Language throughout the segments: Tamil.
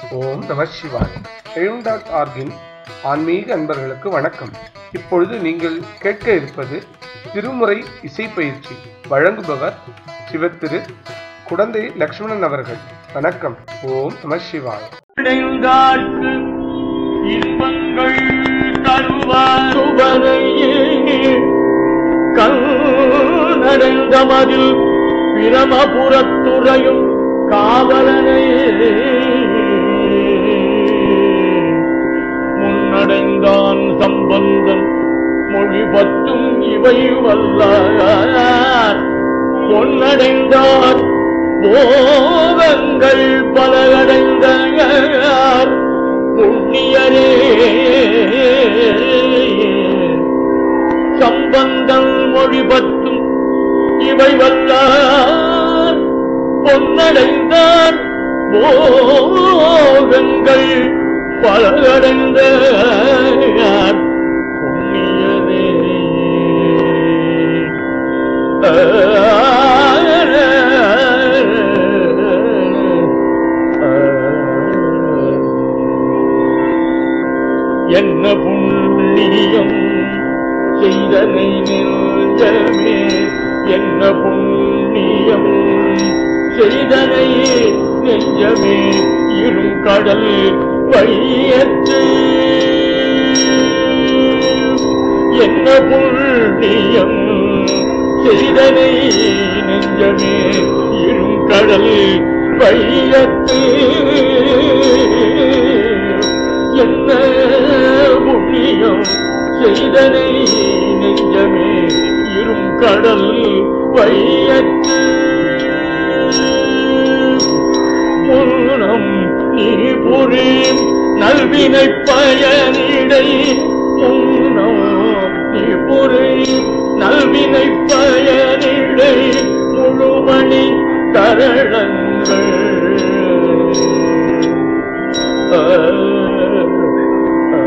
ஓம் நம சிவாய் எழும் டாட் ஆர்கின் ஆன்மீக அன்பர்களுக்கு வணக்கம் இப்பொழுது நீங்கள் கேட்க இருப்பது திருமுறை இசை பயிற்சி வழங்குபவர் சிவத்திரு குடந்தை லக்ஷ்மணன் அவர்கள் வணக்கம் ஓம் நம சிவாய் அடைந்தார்க்கு இன்பங்கள் தருவாருவனையே கண்ணடைந்த மதில் பிரமபுரத்துறையும் காவலனையே முன்னடைந்தான் சம்பந்தன் மொழி பத்தும் இவை வல்லார் பொன்னடைந்தார் போகங்கள் பல அடைந்தார் புண்ணியரே சம்பந்தம் மொழி பத்தும் இவை வல்லார் பொன்னடைந்தார் போகங்கள் பல அடைந்தார் புண்ணியரே என்ன புண்ணியம் செய்தனை நெஞ்சமே என்ன புண்ணியம் செய்தனை நெஞ்சமே இரும் கடல் வையற்று என்ன புண்ணியம் செய்தனை நெஞ்சமே இரும் கடல் வையத்து என்ன புண்ணியம் செய்தனை நெஞ்சமே இரும் கடல் வையத்து முன்னம் நீ புரி நல்வினை பயனிடை முன்னம் நீ புரி நல்வினை பயனிடை முழுமணி தரளங்கள் ஆ, ஆ.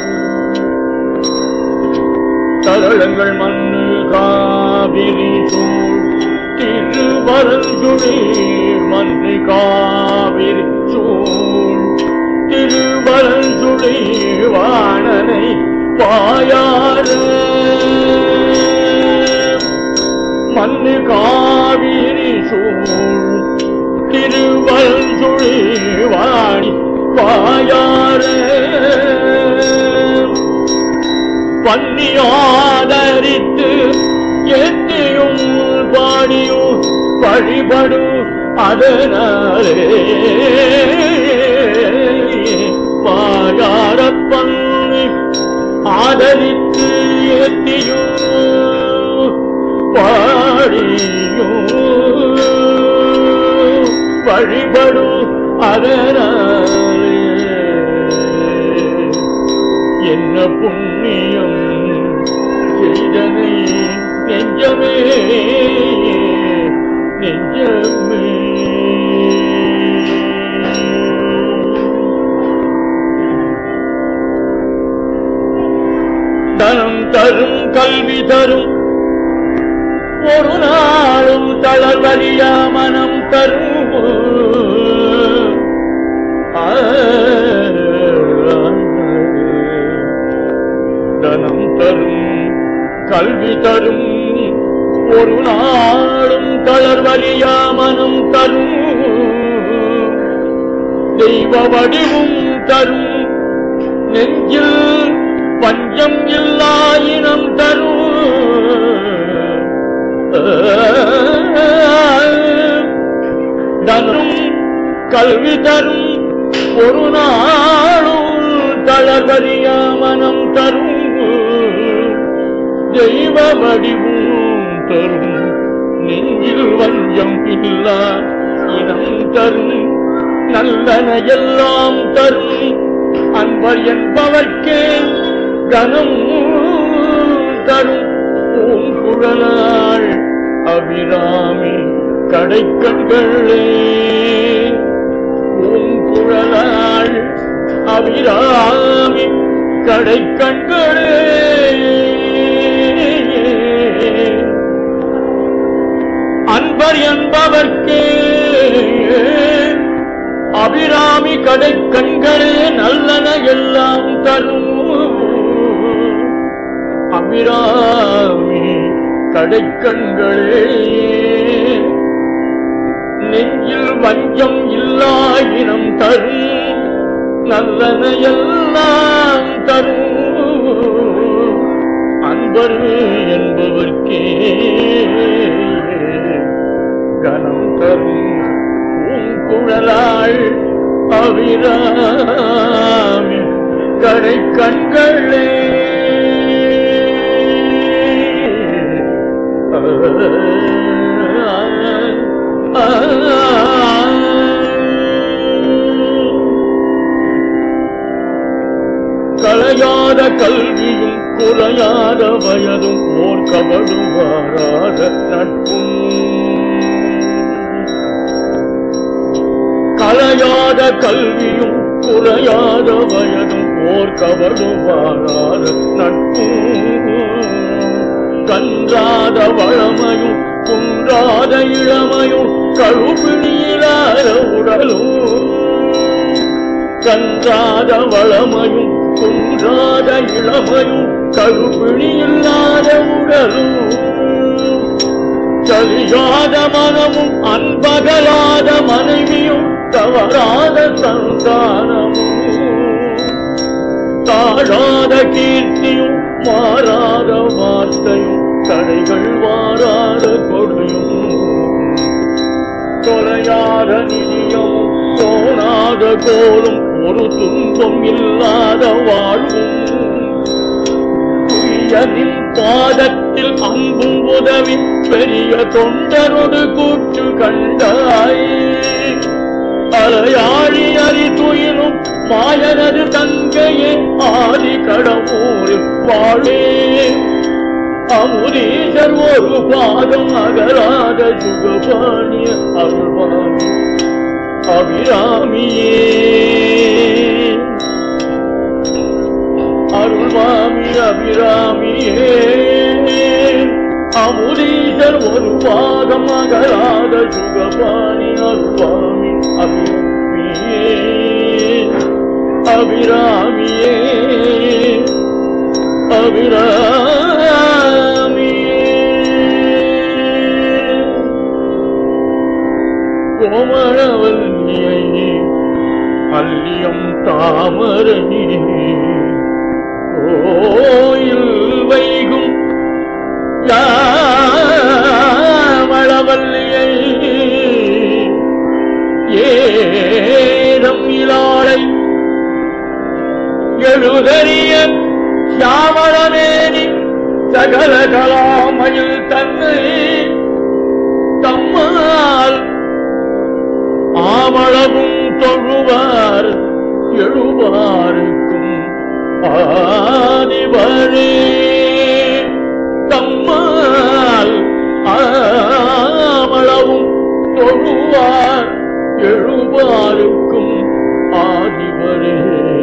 தரளங்கள் மண்ணு காவிரி சூழ் திருவரஞ்சுழி மண்ணு காவிரி சூழ் திருவரஞ்சுழி வாணனை பாயாறு மண்ணு காவிரி சூழ் திருவரஞ்சுழி வாணி பாயாறு பன்னியாதரித்து ஏத்தியும் பாடியும் வழிபடும் அதனாலே பாயார பன்னி ஆதரித்து ஏத்தியும் பாடியும் வழிபடும் அதனாலே என்ன புண்ணியம் செய்தனை நெஞ்சமே நெஞ்சமே தனம் தரும் கல்வி தரும் ஒரு நாளும் தளர்வலியா மனம் தரும் ஆ தனம் தரும் கல்வி தரும் ஒரு நாளும் தளர்வலியா மனம் தரும் தெய்வ வடிவும் தரும் நெஞ்சில் பஞ்சம் இல்லாயினம் தரும் தரும் கல்வி தரும் ஒரு நாளும் தளர்வறியா மனம் தரும் தெய்வ வடிவும் தரும் நெஞ்சில் வஞ்சம் இல்லா இனம் தரும் நல்லன எல்லாம் தரும் அன்பர் என்பவர்க்கே கனம் தரும் பூங்குழலாள் அபிராமி கடைக்கண்களே பூங்குழலாள் அபிராமி கடைக்கண்களே அன்பர் என்பவர்க்கே அபிராமி கடைக்க தரும் அபிராமி கடைக்கண்களே நெஞ்சில் வஞ்சம் இல்லாயினம் தரும் நல்லனையெல்லாம் தரும் அன்பர் என்பவர்க்கே கனம் தரும் பூங்குழலாள் அபிராமி கடை கண்களே களையாத கல்வியும் குறையாத வயதும் ஓர் கவடுவாராத நட்பும் களையாத கல்வியும் குறையாத வயதும் ஓர் கவடுவாராத நட்பும் கன்றாத வளமையும் குன்றாத இளமையும் கழுபிணியிலாத உடலும் கன்றாத வளமையும் குன்றாத இளமையும் கழுபிணியில்லாத உடலும் சலியாத மனமும் அன்பகலாத மனைவியும் தவறாத சந்தானமும் தாழாத கீர்த்தியும் மாறாத வார்த்தையும் தடைகள் வாராத கொடுயும் தொலையாத நிதியும் தோணாத கோலும் ஒரு துன்பம் இல்லாத வாழ்வும் துயரின் பாதத்தில் அம்பும் உதவி பெரிய தொண்டரொடு கூற்று கண்டாய் அலையாழி அறி துயிலும் மாயனது தங்கையே ஆதி கடவுரில் வாழே அமுதீசர் ஒரு பாதம் அகராத சுகபாணிய அருள்வாமி அபிராமியே அருள்வாமி அபிராமியே அமுதீசர் ஒரு பாதம் அகராத சுகபாணி அருள்வாமி அபிராமியே அபிராமியே அபிராமியே கோமரவல்லியை அல்லியம் தாமரை கோயில் வைகும் யாமளவல்லியை ஏதம் இலாளை எழுதறிய சியாமளமேனி சகல கலாமயில் தன்னை தம்மால் ஆமளவும் தொழுவார் எழுவாருக்கும் ஆதிவரே தம்மால் ஆமளவும் தொழுவார் எழுவாருக்கும் ஆதிவரே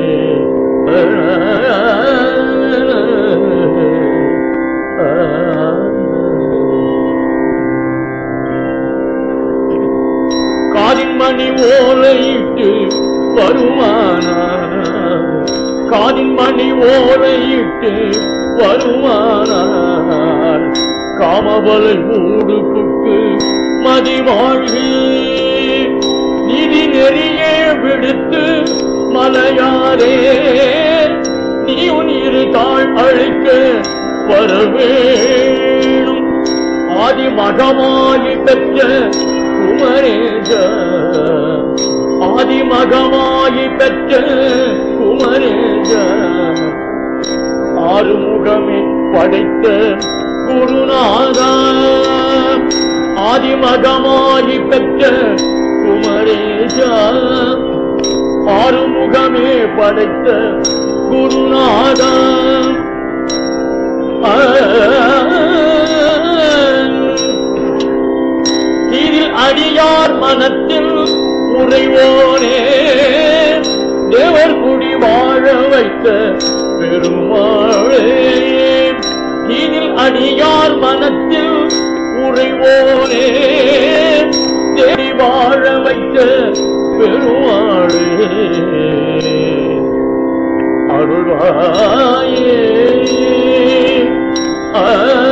காதின் மணி ஓலையிட்டு வருமானார் காதின் மணி ஓலையிட்டு வருமானார் காமபலை மூடு புக்கு மதிவாழ்கி நிதி நெறியே விடுத்து மலையாரே நீ உன் இரு தாழ் அழைக்க வரவேணும் ஆதி மகமாயி பெற்ற குமரேஜ ஆதி மகமாயி பெற்ற குமரேஜ ஆறுமுகமே படைத்த குருநாதா ஆதிமகமாயி பெற்ற குமரேஜா ஆறுமுகமே படைத்த குருநாதா இதில் அடியார் மனத்தில் உறைவோனே தேவர் குடி வாழ வைத்த பெருமாளே இதில் அடியார் மனத்தில் உறைவோனே தேடி வாழ வைத்த பெருமாளே அருள் தருவாயே ஆ.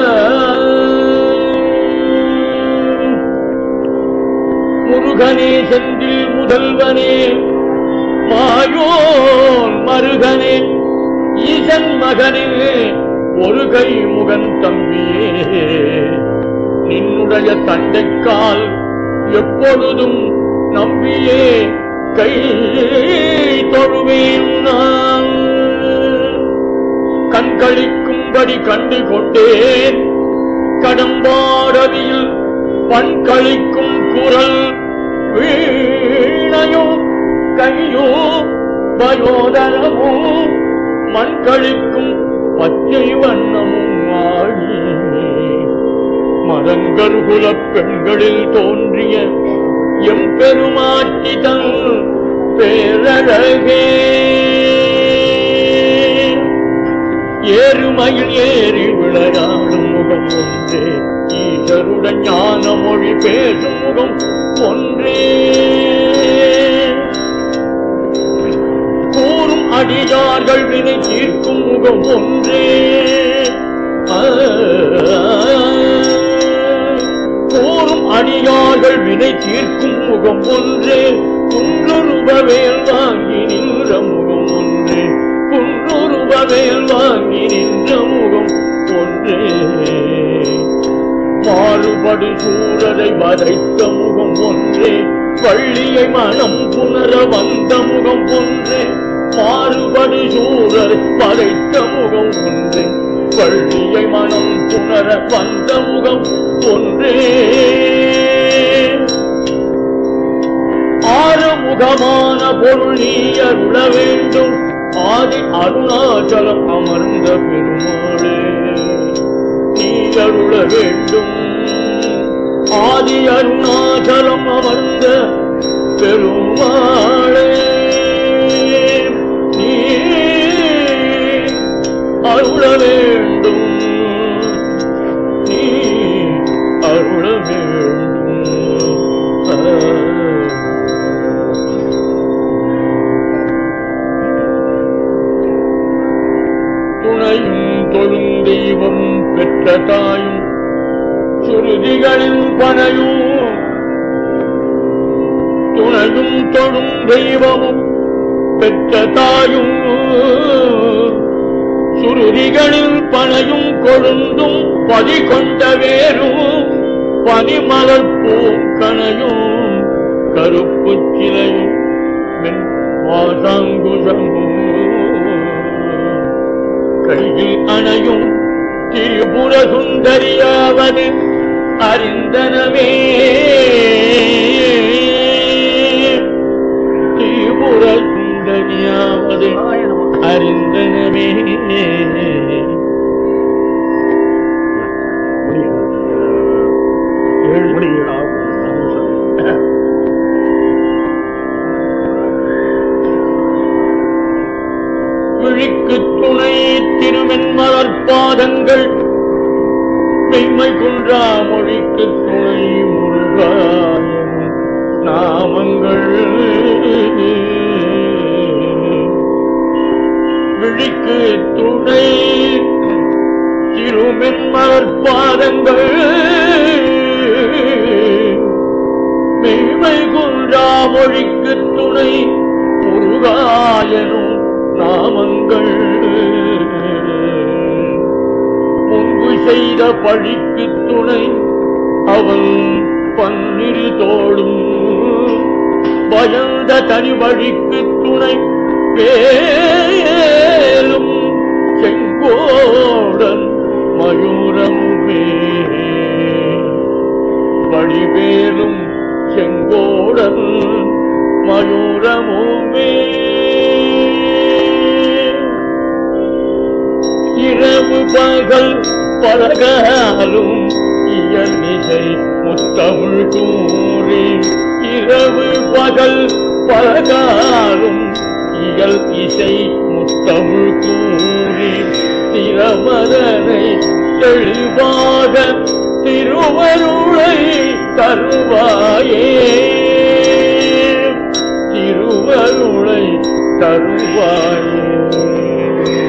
முருகனே செந்தில் முதல்வனே மாயோன் மருகனே ஈசன் மகனே ஒரு கை முகன் தம்பியே நின்னுடைய தண்டைக்கால் எப்பொழுதும் நம்பியே கை தொழுவேன் நான் கண்களிக்கும்படி கண்டு கொண்டேன் கடம்பாடவியில் பண்களிக்கும் குரல் வீணையும் கையும் பயோதரமும் மண்களிக்கும் பச்சை வண்ணமும் ஆழி மதங்கருகுலப் பெண்களில் தோன்றிய எம்பெருமாட்டி தன் பேரழகே ஏறுமயில் ஏறி விளையாடும் முகம் ஒன்றே ஈசருடன் ஞான மொழி பேசும் முகம் ஒன்றே கூறும் அடியார்கள் வினை தீர்க்கும் முகம் ஒன்றே ஆ. கூறும் அடியார்கள் வினை தீர்க்கும் முகம் ஒன்றே குன்றுருபவேல் வாங்கி நின்ற முகம் ஒன்றே குன்றுருபவேல் வாங்கி நின்ற முகம் ஒன்றே மாறுபடு சூரரை வதைத்த முகம் ஒன்றே பள்ளியை மனம் புணர வந்த முகம் ஒன்றே மாறுபடு சூரரை வதைத்த முகம் ஒன்றே பள்ளியை மனம் புணர வந்த முகம் ஒன்றே ஆறுமுகமான பொருள் நீ அருள வேண்டும் ஆதி அருணாச்சலம் அமர்ந்த பெருமாளே நீ அருள வேண்டும் ஆதி அருணாச்சலம் அமர்ந்த பெருமாளே நீ அருள வேண்டும் நீ அருள வேண்டும் ஆ. துணையும் தொழும் தெய்வம் பெற்ற தாயும் சுருதிகளின் பனையும் துணையும் தொழும் தெய்வமும் பெற்ற தாயும் சுருதிகளில் பனையும் கொழுந்தும் பதி கொண்ட வேரும் பனிமலர் பூக்கனையும் கருப்பு சிலையும் மென் வாசாங்குஷமும் கையில் அணையும் திரிபுர சுந்தரியாவது அறிந்தனமே திரிபுர சுந்தரியாவது அறிந்தனமே விழிக்கு துணை திருமென்மலர் பாதங்கள் மெய்மை குன்றா மொழிக்கு துணை முருகாயம் நாமங்கள் விழிக்கு துணை திருமென்மலர் பாதங்கள் மெய்மை குன்றா மொழிக்கு துணை முருகாயனும் நாமங்கள் முன்பு செய்த பழிக்கு துணை அவன் பன்னிரு தோளும் பயந்த தனி வழிக்கு துணை வேலும் செங்கோடன் மயூரமுமே வடிவேலும் செங்கோடன் மயூரமுமே இரவு பகல் பலகாலும் இயல்நிலை முத்தமிழ் கூறி இரவு பகல் பலகாலும் இயல் இசை முத்தமிழ் கூறி திறமதனை தெளிவாக திருவருளை தருவாயே திருவருளை தருவாயே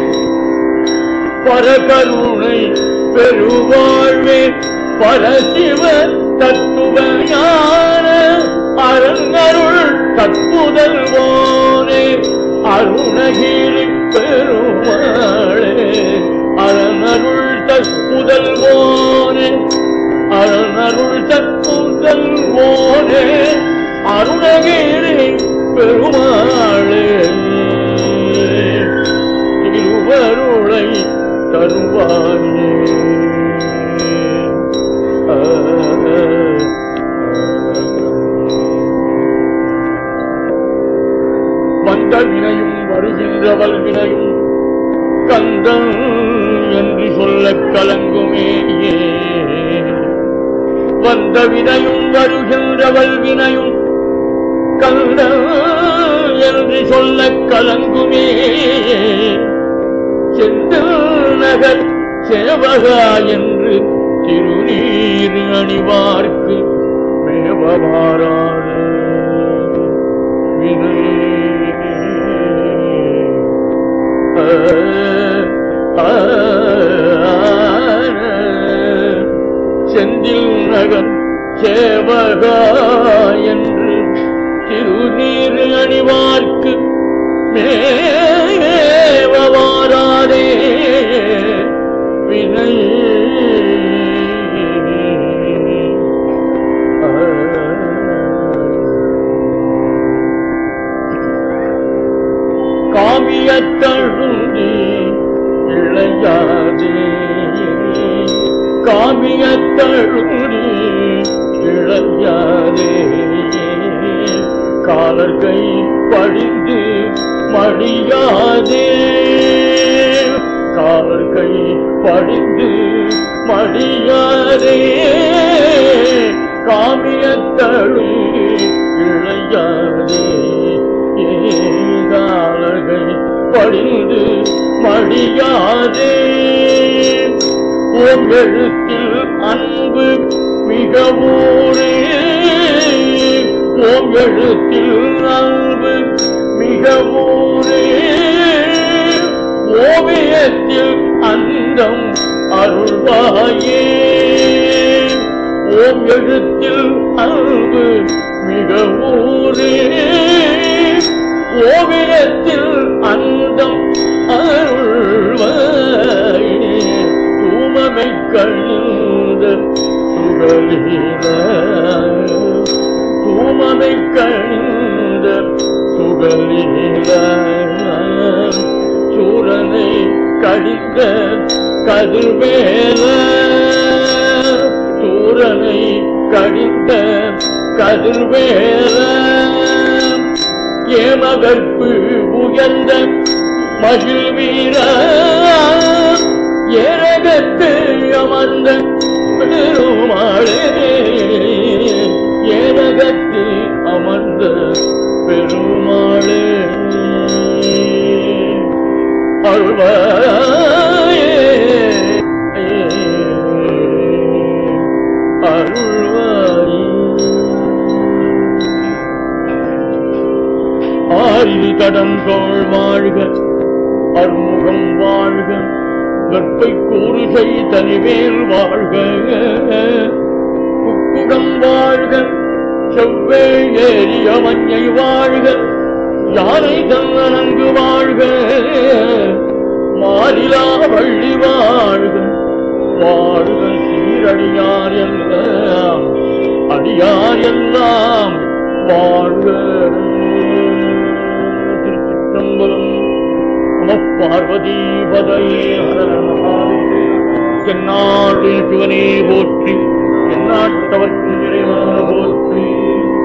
பரகருணை பெருவாழ்வே பரசிவ தத்துவஞான அரங்கருள் தற்புதல்வோனே அருணகிரி பெருமாளே அரணருள் தற்புதல்வோனே அரணருள் தற்புதல்வோனே அருணகிரி பெருமாளே திருவருளை தருவாயே ஆ, வந்த வினையும் வருகின்ற வல்வினையும் கந்தன் என்று சொல்லக் கலங்குமே வந்த வினையும் வருகின்ற வல்வினையும் கந்தன் என்று சொல்லக் கலங்குமே செந்தில் நகர் சேவகா என்று திருநீர் அணிவார்க்கு மேவமாறாத வினை ஆ, ஆ, செந்தில் நகர் சேவகா என்று திருநீர் அணிவார்க்கு மேவமாறாதே வினை காமியத்தழுந்தி இளையாதே காமியத்தழுந்தி இளையாதே காலர் கை படிந்து மடியாதே காலர் கை படிந்து மடியாதே காமியத்தழும் இளையாதே ஏகாலகை படிந்து மடியாதே ஓம் எழுத்தில் அன்பு மிகவூரே ஓம் எழுத்தில் அன்பு மிகவூரே ஓவியத்தில் அந்தம் அருள்வாயே ஓம் எழுத்தில் அன்பு மிகவூரே ஓவியத்தில் அந்தம் அருள்வாயே தூமமை கழிந்த சுகலீல தூமமை கழிந்த சுகலீல சூரனை கழித்த கதிர்வேல சூரனை கழித்த கதிர்வேல ஏமகற்பு உயர்ந்த மகிழ் வீர ஏரகத்து அமர்ந்த பெருமாளே ஏரகத்து அமர்ந்த பெருமாளே அருள்வாயே அருள்வாயே ஆறில் கடந்தோள் வாழ்க அருமுகம் வாழ்க வெப்பை கூறுகை தனிவேல் வாழ்க குக்குடம் வாழ்க செவ்வே ஏறிய மஞ்சை வாழ்க யானை தன்னனங்கு வாழ்க மாறிலா வள்ளி வாழ்க வாழ்க சீரடியார் எல்லாம் அடியார் எல்லாம் வாழ்க திருச்சிற்றம்பலம் நம பார்வதி பதையே தென்னாடு சிவனே போற்றி எந்நாட்டவர்க்கும் இறைவன போற்றி